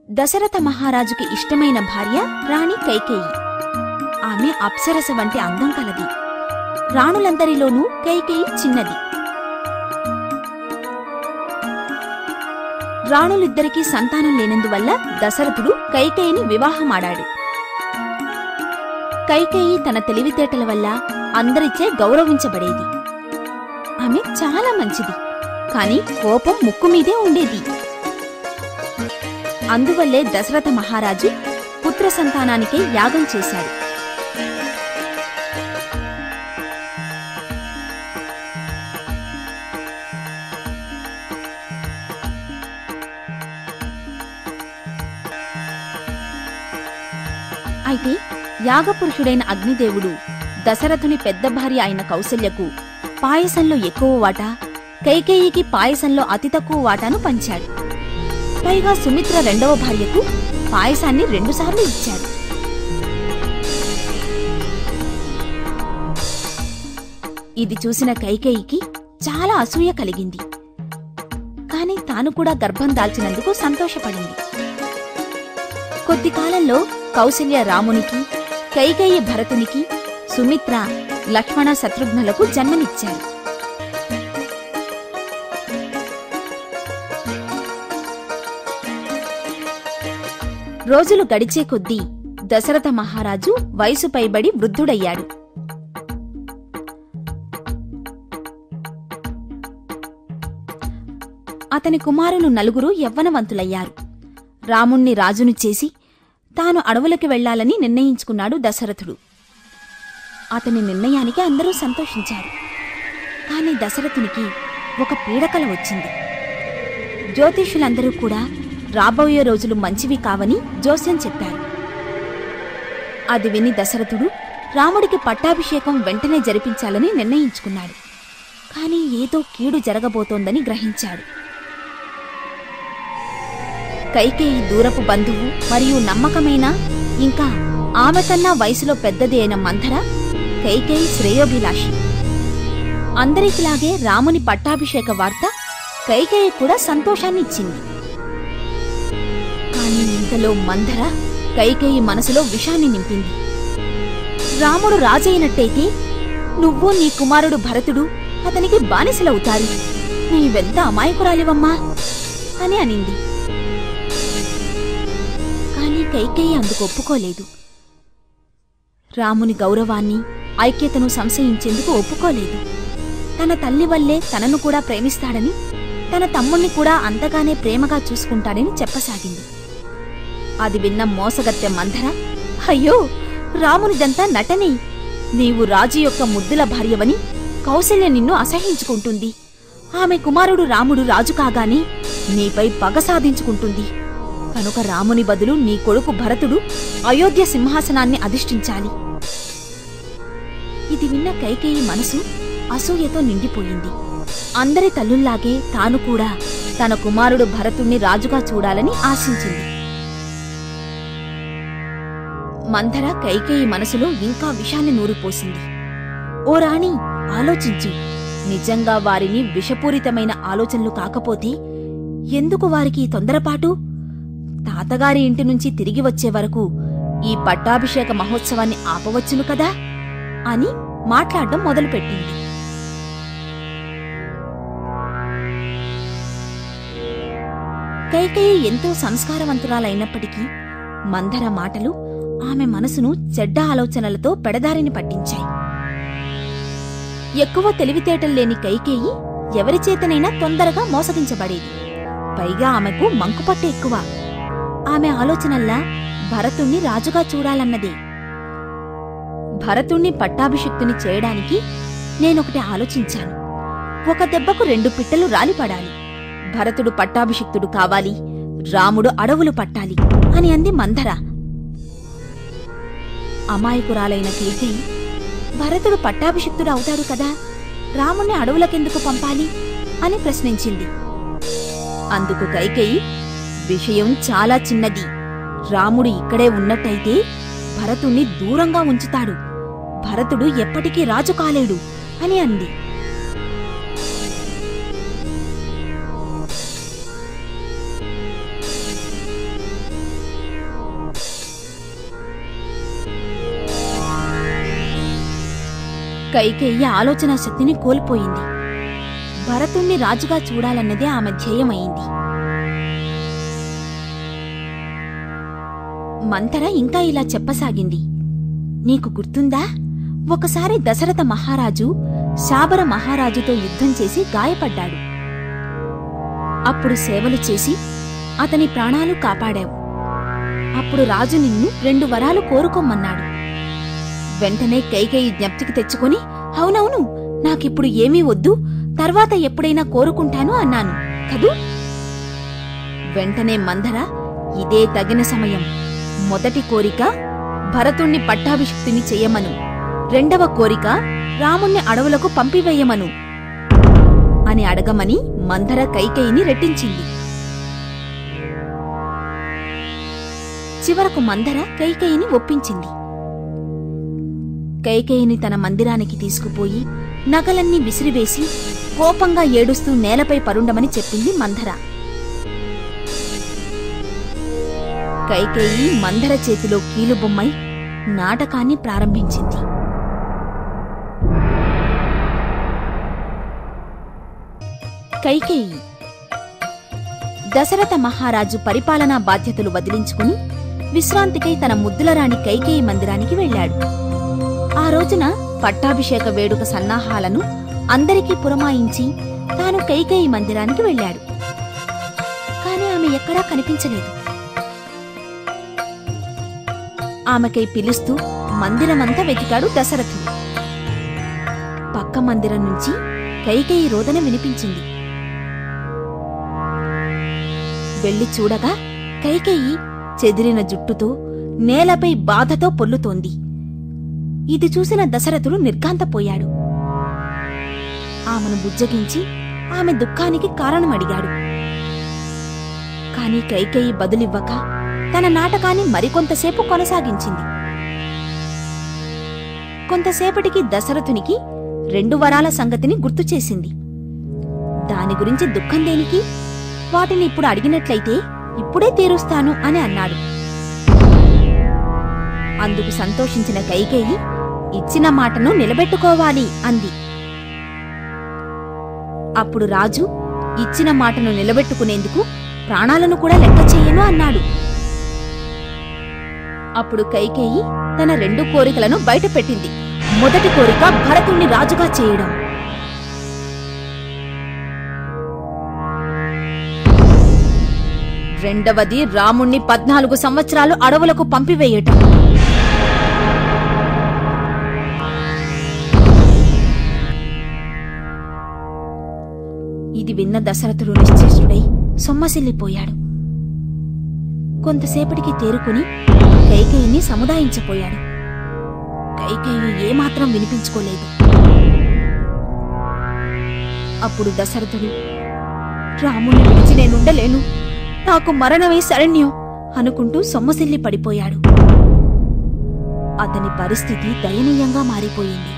దశరథ మహారాజుకి ఇష్టమైన భార్య రాణి కైకేయి ఆమె అప్సరస వంటి అందం కలది రాణులందరిలోనూ కైకేయి చిన్నది రాణులిద్దరికీ సంతానం లేనందువల్ల దశరథుడు కైకేయిని వివాహమాడాడు కైకేయి తన తెలివితేటల వల్ల అందరిచే గౌరవించబడేది ఆమె చాలా మంచిది కాని కోపం ముక్కు మీదే ఉండేది అందువల్లే దశరథ మహారాజు పుత్ర సంతానానికే యాగం చేశాడు అయితే యాగపురుషుడైన అగ్నిదేవుడు దశరథుని పెద్ద భార్య అయిన కౌసల్యకు పాయసంలో ఎక్కువ వాటా కైకేయికి పాయసంలో అతి తక్కువ వాటాను పంచాడు పైగా సుమిత్ర రెండవ భార్యకు పాయసాన్ని రెండుసార్లు ఇచ్చాడు ఇది చూసిన కైకేయికి చాలా అసూయ కలిగింది కాని తాను కూడా గర్భం దాల్చినందుకు సంతోషపడింది కొద్ది కాలంలో కౌసల్య రామునికి కైకేయి భరతునికి సుమిత్ర లక్ష్మణ శత్రుఘ్నులకు జన్మనిచ్చారు రోజులు గడిచే కొద్దీ దశరథ మహారాజు వయసు పైబడి వృద్ధుడయ్యాడు అతని కుమారులు నలుగురు యవ్వనవంతులయ్యారు రాముణ్ణి రాజును చేసి తాను అడవులకి వెళ్లాలని నిర్ణయించుకున్నాడు దశరథుడు అతని నిర్ణయానికి అందరూ సంతోషించారు కాని దశరథునికి ఒక పీడకల వచ్చింది జ్యోతిష్యులందరూ కూడా రాబోయే రోజులు మంచివి కావని జోస్యం చెప్పారు అది విని దశరథుడు రాముడికి పట్టాభిషేకం వెంటనే జరిపించాలని నిర్ణయించుకున్నాడు కాని ఏదో కీడు జరగబోతోందని గ్రహించాడు కైకేయి దూరపు బంధువు మరియు నమ్మకమైన ఇంకా ఆమె కన్నా వయసులో పెద్దది అయిన మంథర కైకేయి శ్రేయోభిలాషి అందరికిలాగే రాముని పట్టాభిషేక వార్త కైకేయి కూడా సంతోషాన్ని ఇచ్చింది కాని ఇంతలో మందర కైకేయి మనసులో విషాన్ని నింపింది రాముడు రాజైనట్టయితే నువ్వు నీ కుమారుడు భరతుడు అతనికి బానిసలవుతారు నీవెంత అమాయకురాలివమ్మా అని అనింది కాని కైకేయి అందుకు ఒప్పుకోలేదు రాముని గౌరవాన్ని ఐక్యతను సంశయించేందుకు ఒప్పుకోలేదు తన తల్లి వల్లే తనను కూడా ప్రేమిస్తాడని తన తమ్ముణ్ణి కూడా అంతగానే ప్రేమగా చూసుకుంటాడని చెప్పసాగింది అది విన్న మోసగత్తె మంధర అయ్యో రామునిదంతా నటనే నీవు రాజు యొక్క ముద్దుల భార్యవని కౌశల్య నిన్ను అసహించుకుంటుంది ఆమె కుమారుడు రాముడు రాజు కాగానే నీపై పగ సాధించుకుంటుంది కనుక రాముని బదులు నీ కొడుకు భరతుడు అయోధ్య సింహాసనాన్ని అధిష్ఠించాలి ఇది విన్న కైకేయి మనసు అసూయతో నిండిపోయింది అందరి తల్లుల్లాగే తాను కూడా తన కుమారుడు భరతుణ్ణి రాజుగా చూడాలని ఆశించింది మంథర కైకేయి మనసులో ఇంకా విషాన్ని నూరిపోసింది ఓ రాణి ఆలోచించు నిజంగా వారిని విషపూరితమైన ఆలోచనలు కాకపోతే ఎందుకు వారికి ఈ తొందరపాటు తాతగారి ఇంటి నుంచి తిరిగి వచ్చే వరకు ఈ పట్టాభిషేక మహోత్సవాన్ని ఆపవచ్చును కదా అని మాట్లాడడం మొదలుపెట్టింది కైకేయి ఎంతో సంస్కారవంతురాలైనప్పటికీ మందర మాటలు ఆమె మనసును చెడ్డ ఆలోచనలతో పెడదారిని పట్టించాయి ఎక్కువ తెలివితేటలు లేని కైకేయి ఎవరిచేతనైనా తొందరగా మోసగించబడేది పైగా ఆమెకు మంకుపట్టు ఎక్కువ ఆమె ఆలోచనల్లా భరతుణ్ణి రాజుగా చూడాలన్నదే భరతుణ్ణి పట్టాభిషిక్తుని చేయడానికి నేనొకటి ఆలోచించాను ఒక దెబ్బకు రెండు పిట్టలు రాలిపడాలి భరతుడు పట్టాభిషిక్తుడు కావాలి రాముడు అడవులు పట్టాలి అని అంది మందర అమాయకురాలైన కేకేయి భరతుడు పట్టాభిషిక్తుడు అవుతాడు కదా రాముణ్ణి అడవులకెందుకు పంపాలి అని ప్రశ్నించింది అందుకు కైకేయి విషయం చాలా చిన్నది రాముడు ఇక్కడే ఉన్నట్టయితే భరతుణ్ణి దూరంగా ఉంచుతాడు భరతుడు ఎప్పటికీ రాజు కాలేడు అని అంది కైకేయి ఆలోచనా శక్తిని కోల్పోయింది భరతుణ్ణి రాజుగా చూడాలన్నదే ఆమె ధ్యేయమైంది మంతర ఇంకా ఇలా చెప్పసాగింది నీకు గుర్తుందా ఒకసారి దశరథ మహారాజు శాబర మహారాజుతో యుద్ధం చేసి గాయపడ్డాడు అప్పుడు సేవలు చేసి అతని ప్రాణాలు కాపాడావు అప్పుడు రాజు నిన్ను రెండు వరాలు కోరుకోమన్నాడు వెంటనే కైకేయి జ్ఞప్తికి తెచ్చుకొని అవునవును నాకిప్పుడు ఏమీ వద్దు తర్వాత ఎప్పుడైనా కోరుకుంటాను అన్నాను కదూ వెంటనే మందర ఇదే తగిన సమయం మొదటి కోరిక భరతుణ్ణి పట్టాభిషిక్తుని చెయ్యమను రెండవ కోరిక రాముణ్ణి అడవులకు పంపివేయమను అని అడగమని మందర కైకేయిని రెట్టించింది చివరకు మందర కైకేయిని ఒప్పించింది కైకేయిని తన మందిరానికి తీసుకుపోయి నగలన్నీ విసిరివేసి కోపంగా ఏడుస్తూ నేలపై పరుండమని చెప్పింది మందర కైకేయి మందర చేతిలో కీలుబొమ్మై నాటకాన్ని ప్రారంభించింది కైకేయి దశరథ మహారాజు పరిపాలనా బాధ్యతలు వదిలించుకుని విశ్రాంతికై తన ముద్దులరాణి కైకేయి మందిరానికి వెళ్ళాడు ఆ రోజున పట్టాభిషేక వేడుక సన్నాహాలను అందరికీ పురమాయించి తాను కైకేయి మందిరానికి వెళ్ళాడు కాని ఆమె ఎక్కడా కనిపించలేదు ఆమెకై పిలుస్తూ మందిరమంతా వెతికాడు దశరథుడు పక్క మందిరం నుంచి కైకేయి రోదన వినిపించింది వెళ్లి చూడగా కైకేయి చెదిరిన జుట్టుతో నేలపై బాధతో పొల్లుతోంది ఇది చూసిన దశరథుడు నిర్ఘాంతపోయాడు ఆమెను బుజ్జగించి ఆమె దుఃఖానికి కారణమడిగాడు కాని కైకేయి బదులివ్వక తన నాటకాన్ని మరికొంతసేపు కొనసాగించింది కొంతసేపటికి దశరథునికి రెండు వరాల సంగతిని గుర్తు చేసింది దాని గురించి దుఃఖం దేనికి వాటిని ఇప్పుడు అడిగినట్లయితే ఇప్పుడే తీరుస్తాను అని అన్నాడు అందుకు సంతోషించిన కైకేయి ఇచ్చిన మాటను నిలబెట్టుకోవాలి అంది అప్పుడు రాజు ఇచ్చిన మాటను నిలబెట్టుకునేందుకు ప్రాణాలను కూడా లెక్క చెయ్యను అన్నాడు అప్పుడు కైకేయి తన రెండు కోరికలను బయటపెట్టింది మొదటి కోరిక భరతుణ్ణి రాజుగా చేయడం రెండవది రాముణ్ణి పద్నాలుగు సంవత్సరాలు అడవులకు పంపివేయటం ఇది విన్న దశరథుడు నిశ్చేష్టుడై సొమ్మసిల్లిపోయాడు కొంతసేపటికి తేరుకుని కైకేయిని సముదాయించపోయాడు కైకేయి ఏమాత్రం వినిపించుకోలేదు అప్పుడు దశరథుడు రాముణ్ణి విడిచి నేనుండలేను నాకు మరణమే శరణ్యం అనుకుంటూ సొమ్మసిల్లి పడిపోయాడు అతని పరిస్థితి దయనీయంగా మారిపోయింది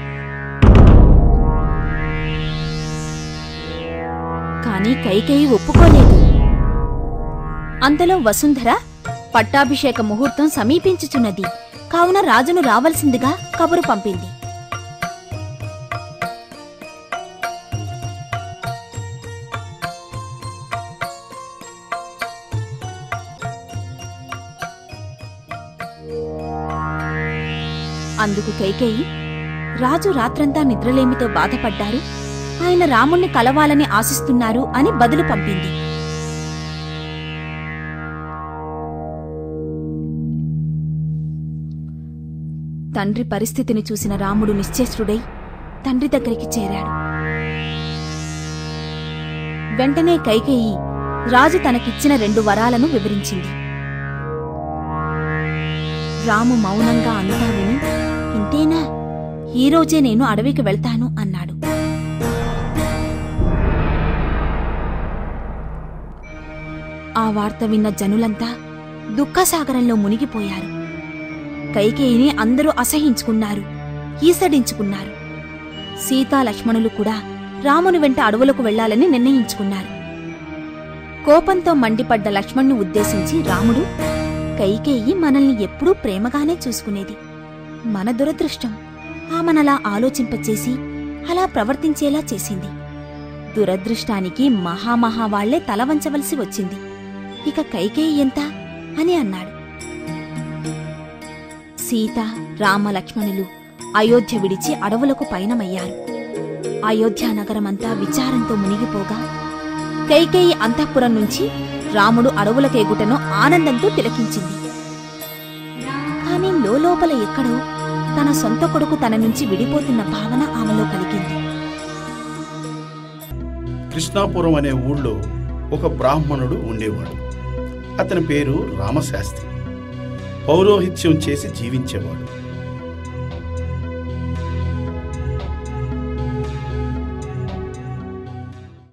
కాని కైకేయి ఒప్పుకోలేదు అంతలో వసుంధర పట్టాభిషేక ముహూర్తం సమీపించుచున్నది కావున రాజును రావలసిందిగా కబురు పంపింది అందుకు కైకేయి రాజు రాత్రంతా నిద్రలేమితో బాధపడ్డారు ఆయన రాముణ్ణి కలవాలని ఆశిస్తున్నారు అని బదులు పంపింది తండ్రి పరిస్థితిని చూసిన రాముడు నిశ్చేష్టుడై తండ్రి దగ్గరికి చేరాడు వెంటనే కైకేయి రాజు తనకిచ్చిన రెండు వరాలను వివరించింది రాము మౌనంగా అంతా విని ఇంతేనా ఈరోజే నేను అడవికి వెళ్తాను అన్నాడు ఆ వార్త విన్న జనులంతా దుఃఖసాగరంలో మునిగిపోయారు కైకేయిని అందరూ అసహించుకున్నారు ఈసడించుకున్నారు సీతా లక్ష్మణులు కూడా రాముని వెంట అడవులకు వెళ్లాలని నిర్ణయించుకున్నారు కోపంతో మండిపడ్డ లక్ష్మణ్ణి ఉద్దేశించి రాముడు కైకేయి మనల్ని ఎప్పుడూ ప్రేమగానే చూసుకునేది మన దురదృష్టం ఆమెనలా ఆలోచింపచేసి అలా ప్రవర్తించేలా చేసింది దురదృష్టానికి మహామహా వాళ్లే తల వంచవలసి వచ్చింది ఇక కైకేయి ఎంత అని అన్నాడు సీత రామ లక్ష్మణులు అయోధ్య విడిచి అడవులకు పయనమయ్యారు అయోధ్య నగరమంతా విచారంతో మునిగిపోగా కైకేయి అంతఃపురం నుంచి రాముడు అడవులకేగుటను ఆనందంతో తిలకించింది కాని లోపల ఎక్కడో తన సొంత కొడుకు తన నుంచి విడిపోతున్న భావన ఆమెలో కలిగింది కృష్ణాపురం అనే ఊళ్ళో ఒక బ్రాహ్మణుడు ఉండేవాడు అతని పేరు రామశాస్త్రి పౌరోహిత్యం చేసి జీవించేవాడు